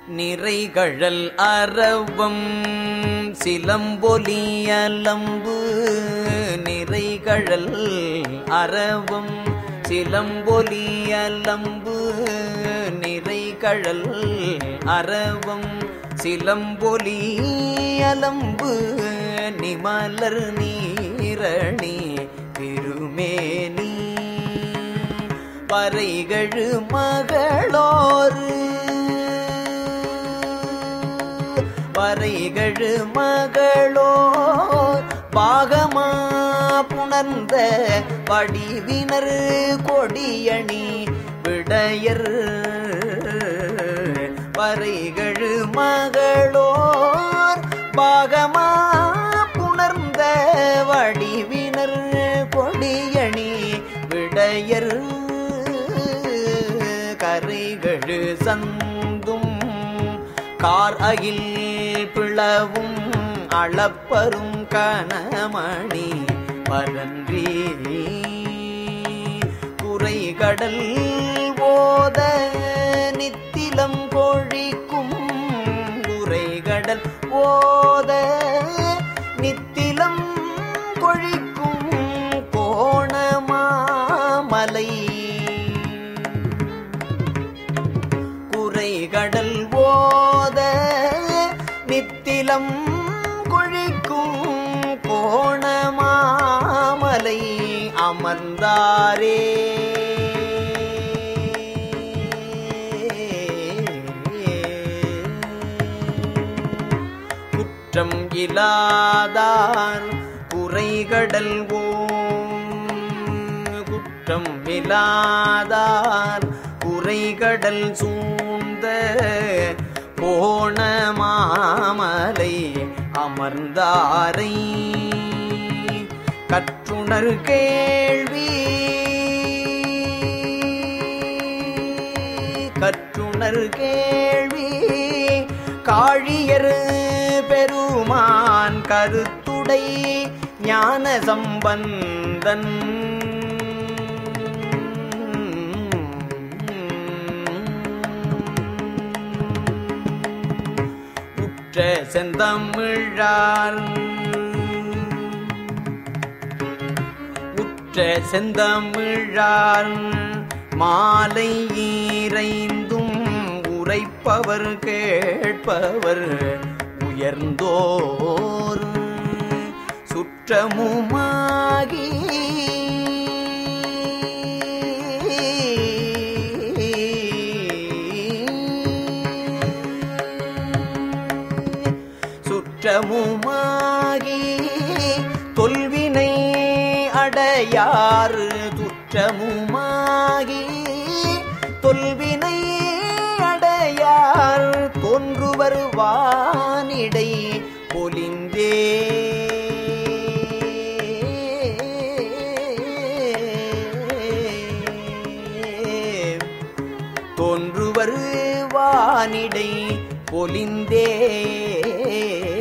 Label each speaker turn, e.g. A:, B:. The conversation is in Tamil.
A: நிறைகழல் அரவம் சிலம்பொலியலம்பு நிறைகழல் அரவம் சிலம்பொலியலம்பு நிறைகழல் அரவம் சிலம்பொலியலம்பு நிமலர் நீரணி திருமேனி பறைகழு மகளோரு பறைகழு மகளோ பாகமா புணர்ந்த வடிவினர் கொடியணி விடையர் பறைகழு மகளோர் பாகமா புணர்ந்த வடிவினர் கொடியணி விடையர் கரைகழு சந்தும் கார் அகில் பிளவும் அளப்பரும் கணமணி பரன்றி குறைகடல் ஓத நித்திலம் கொழிக்கும் குறைகடல் ஓத நித்திலம் கொழிக்கும் கோணமாமலை குறைகடல் ஓத நித்திலம் கொழிக்கும் கோணமாமலை அமர்ந்தாரே குற்றம் இலாதார் குறைகடல் ஓம் குற்றம் இலாதார் குறைகடல் சூழ்ந்த போன மாமலை அமர்ந்தாரை கற்றுணர் கேள்வி கற்றுணர் கேள்வி காழியர் பெருமான் கருத்துடை ஞான சம்பந்தன் உற்ற செந்தமிழார் உற்ற செந்தமிழார் மாலை ஈரைந்தும் உரைப்பவர் கேட்பவர் உயர்ந்தோர் சுற்றமுமாகி சுற்றமுமாகி தொல்வினை அடையாறு துற்றமுமாகி தொல்வினை அடையார் தோன்றுவர் வானிடை பொலிந்தே தோன்றுவர் வானிடை பொலிந்தே